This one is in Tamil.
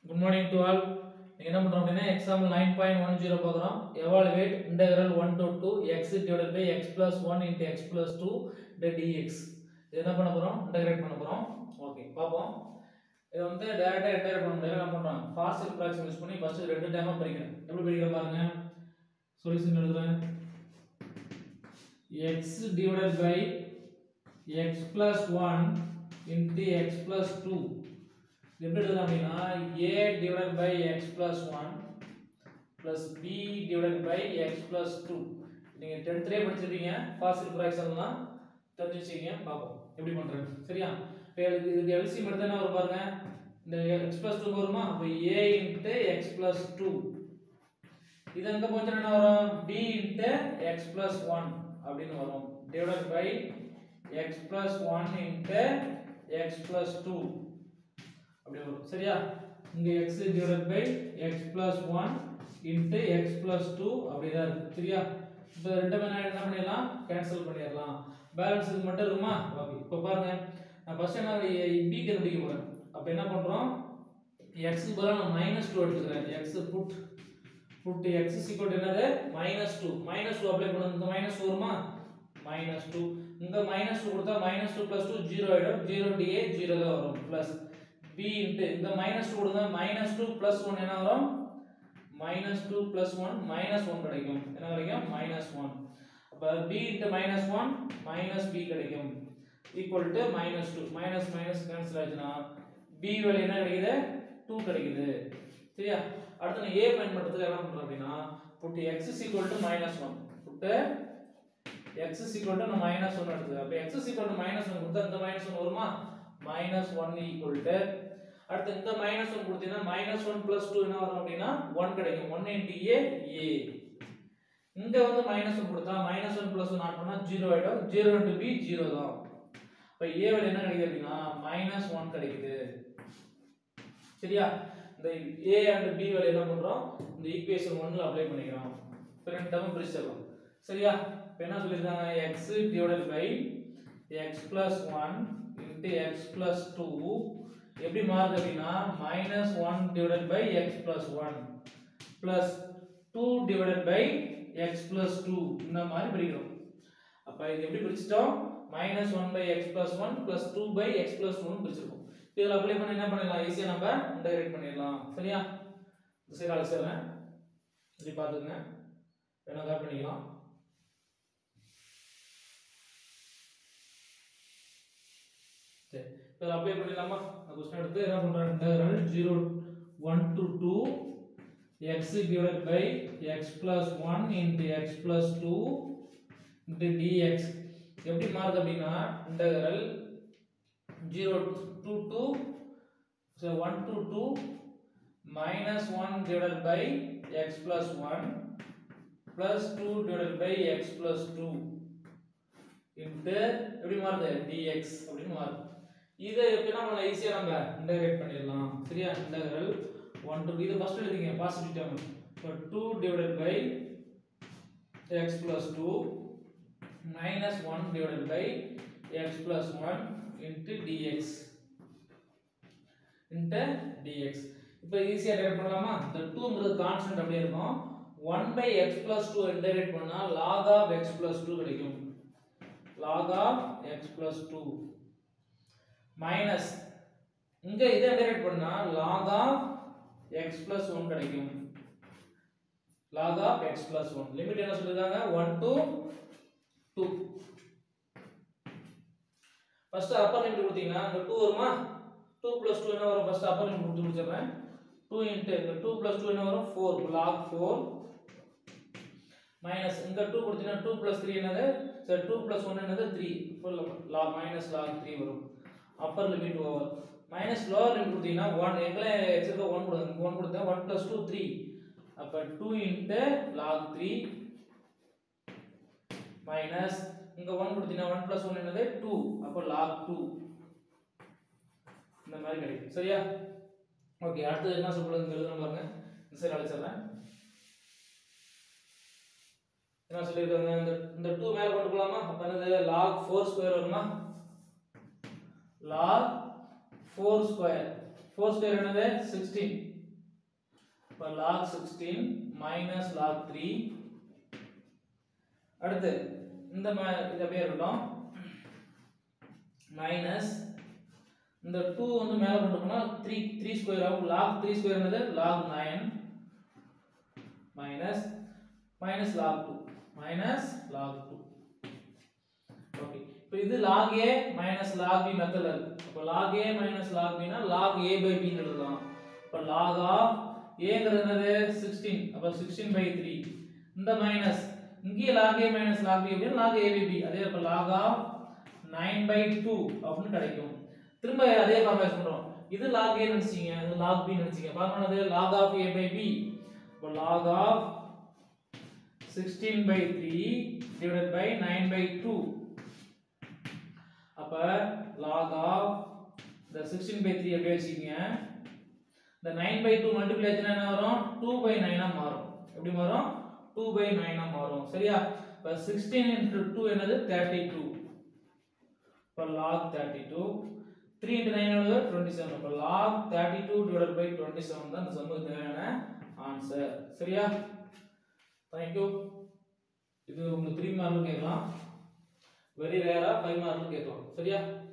குட் மார்னிங் டு ஆல் நீங்கள் என்ன பண்ணுறோம் அப்படின்னா example nine point one zero பார்க்குறோம் evaluate integral one to two x divide by x plus one into x plus two dx இது என்ன பண்ண போகிறோம் இன்டெகிரேட் பண்ண போகிறோம் ஓகே பார்ப்போம் இது வந்து டேரெக்டாக இன்டெகிரேட் பண்ண முடியாது என்ன பண்ணுறோம் பார்சல் ஃப்ராக்ஷன் யூஸ் பண்ணி ஃபஸ்ட்டு ரெண்டு டைமாக பிரிக்கிறேன் எப்படி பிரிக்கிறேன் பாருங்க சொல்யூஷன் எழுதுறேன் x divided by x plus one into x plus two எப்படி எழுதலாம் அப்படின்னா A divide by x plus one plus B divide by x plus two நீங்கள் டென்த்லேயே படிச்சிருப்பீங்க ஃபாசில் ஃப்ராக்ஷன்லாம் தெரிஞ்சு வச்சுக்கீங்க பார்ப்போம் எப்படி பண்ணுறது சரியா இப்போ இதுக்கு இதுக்கு எல்சி மட்டும் என்ன வரும் பாருங்க இந்த எக்ஸ் ப்ளஸ் டூ வருமா அப்போ A into x plus two இது எங்கே போச்சுன்னா என்ன வரும் B into x plus one அப்படின்னு வரும் divide by x plus one into x plus two அப்படி வரும் சரியா இங்க x divided by x plus one into x plus two அப்படிதான் இருக்கு சரியா இப்போ ரெண்டுமே நான் என்ன பண்ணிடலாம் கேன்சல் பண்ணிடலாம் பேலன்ஸ் இது மட்டும் இருக்குமா ஓகே இப்போ பாருங்க நான் ஃபர்ஸ்ட் என்ன பி கண்டுபிடிக்க போறேன் அப்போ என்ன பண்றோம் எக்ஸுக்கு பதிலாக நான் மைனஸ் டூ எடுத்துக்கிறேன் x put put x equal என்னது minus two minus two apply பண்ணுங்க இந்த மைனஸ் வருமா மைனஸ் டூ இங்க மைனஸ் டூ கொடுத்தா minus two plus two zero ஆயிடும் ஜீரோ டிஏ ஜீரோ தான் வரும் பிளஸ் பி இன்ட்டு இந்த மைனஸ் டூ கொடுங்க மைனஸ் டூ பிளஸ் ஒன் என்ன வரும் minus two plus one minus one கிடைக்கும் என்ன கிடைக்கும் மைனஸ் ஒன் அப்போ B into minus one minus B கிடைக்கும் equal to minus two minus minus cancel ஆச்சுன்னா பி வேல்யூ என்ன கிடைக்குது டூ கிடைக்குது சரியா அடுத்து நான் ஏ பயன்படுத்துறதுக்கு என்ன பண்றேன் அப்படின்னா put x is equal to minus one put x is equal to நான் மைனஸ் ஒன் எடுத்துக்கிறேன் அப்போ x is equal to minus one கொடுத்தா இந்த மைனஸ் ஒன் வருமா மைனஸ் ஒன் ஈக்குவல் டு அடுத்து இந்த மைனஸ் ஒன் கொடுத்தீங்கன்னா மைனஸ் ஒன் பிளஸ் டூ என்ன வரும் அப்படின்னா ஒன் கிடைக்கும் ஒன் இன்டி ஏ ஏ இங்க வந்து மைனஸ் ஒன் கொடுத்தா minus one plus one add பண்ணா ஜீரோ ஆயிடும் ஜீரோ இன்டு பி ஜீரோ தான் இப்போ ஏ வேல்யூ என்ன கிடைக்குது அப்படின்னா மைனஸ் ஒன் கிடைக்குது சரியா இந்த ஏ அண்ட் பி வேல்யூ என்ன பண்றோம் இந்த ஈக்குவேஷன் ஒன்ல அப்ளை பண்ணிக்கிறோம் இப்போ ரெண்டு டேர்ம் பிரிச்சிடலாம் சரியா இப்போ என்ன சொல்லியிருக்காங்க x divided by x plus one into x plus two எப்படி மாறுது அப்படின்னா minus one divided by x plus one plus two divided by x plus two இந்த மாதிரி பிரிக்கிறோம் அப்போ இது எப்படி பிரிச்சிட்டோம் minus one by x plus one plus two by x plus one பிரிச்சிருக்கோம் இதில் அப்ளை பண்ணி என்ன பண்ணிடலாம் ஈஸியாக நம்ம இன்டகிரேட் பண்ணிடலாம் சரியா இந்த சைடு அழைச்சிடுறேன் இப்படி பார்த்துங்க வேணா கட் பண்ணிக்கலாம் சரி இதில் அப்ளை பண்ணிடலாமா அந்த கொஸ்டின் எடுத்து என்ன பண்ணுறேன் integral zero one to two x divide by x plus one into x plus two into dx எப்படி மாறுது அப்படின்னா integral zero two two so one to two minus one divide by x plus one plus two divide by x plus two into எப்படி மாறுது டிஎக்ஸ் அப்படின்னு மாறுது இதை எப்படின்னா நம்ம ஈஸியாக நம்ம இன்டகிரேட் பண்ணிடலாம் சரியா இன்டகிரல் ஒன் டு இது ஃபர்ஸ்ட் எழுதிங்க பாசிட்டிவ் டேர்ம் இப்போ two divided by x plus two minus one divided by x plus one into dx into dx இப்போ ஈஸியாக டெரைட் பண்ணலாமா இந்த டூங்கிறது கான்ஸ்டன்ட் அப்படியே இருக்கும் one by x plus two integrate பண்ணால் log of x plus two கிடைக்கும் log of x plus two minus இங்க இதை இன்டகிரேட் பண்ணா log of x plus one கிடைக்கும் log of x plus one limit என்ன சொல்லிருக்காங்க one to two first upper limit கொடுத்தீங்கன்னா இந்த டூ வருமா டூ பிளஸ் டூ என்ன வரும் ஃபர்ஸ்ட் அப்பர் லிமிட் கொடுத்து முடிச்சிடுறேன் டூ இன்ட்டு இந்த டூ பிளஸ் டூ என்ன வரும் ஃபோர் லாக் ஃபோர் மைனஸ் இங்க டூ கொடுத்தீங்கன்னா டூ பிளஸ் த்ரீ என்னது சரி டூ பிளஸ் ஒன் என்னது three full log minus log three வரும் upper limit over minus lower limit கொடுத்தீங்கன்னா ஒன் எங்களை எக்ஸுக்கு ஒன் கொடுங்க ஒன் கொடுத்தா ஒன் பிளஸ் டூ த்ரீ அப்போ two into log three minus இங்கே ஒன் கொடுத்தீங்கன்னா ஒன் ப்ளஸ் ஒன் என்னது டூ அப்போ லாக் டூ இந்த மாதிரி கிடைக்கும் சரியா ஓகே அடுத்தது என்ன சொல்றது எழுதணும் பாருங்க இந்த சைடு அழைச்சிடுறேன் என்ன சொல்லியிருக்காங்க இந்த இந்த டூ மேலே கொண்டு போகலாமா அப்போ என்னது லாக் ஃபோர் ஸ்கொயர் வருமா log four square four square என்னது சிக்ஸ்டீன் இப்போ log 16 மைனஸ் log 3 அடுத்து இந்த ம- இது அப்படியே இருக்கட்டும் மைனஸ் இந்த 2 வந்து மேல கொண்டு போனா 3 3 ஸ்கொயர் ஆகும் log 3 ஸ்கொயர் என்னது log 9 minus minus log 2 minus log 2 okay இப்போ இது log a minus log b மெத்தட்ல இருக்கு அப்போ log a minus log b னா log a by b ன்னு எழுதலாம் இப்போ log of a ங்கிறது என்னது 16 அப்போ 16 by 3 இந்த மைனஸ் இங்கே log a minus log b அப்படின்னா log a by b அதே அப்போ log of 9 by 2 அப்படின்னு கிடைக்கும் திரும்ப அதே ஃபார்முலா பண்றோம் இது log a நினைச்சீங்க இது log b நினைச்சீங்க ஃபார்முலா என்னது log of a by b இப்போ log of 16 by 3 divided by 9 by 2 அப்ப log of the 16 by 3 அப்படியே வச்சுக்கீங்க இந்த 9 by 2 மல்டிப்ளை ஆச்சுன்னா என்ன வரும் 2 by 9 ஆ மாறும் எப்படி மாறும் 2 by 9 ஆ மாறும் சரியா இப்ப 16 into 2 என்னது 32 இப்ப log 32 3 into 9 எவ்வளவு 27 அப்ப log 32 divided by 27 தான் இந்த சம்முக்கு தேவையான ஆன்சர் சரியா தேங்க்யூ இது உங்களுக்கு த்ரீ மார்க்கும் கேட்கலாம் வெரி ரேரா ஃபைவ் மார்க்கும் கேட்கலாம் சரியா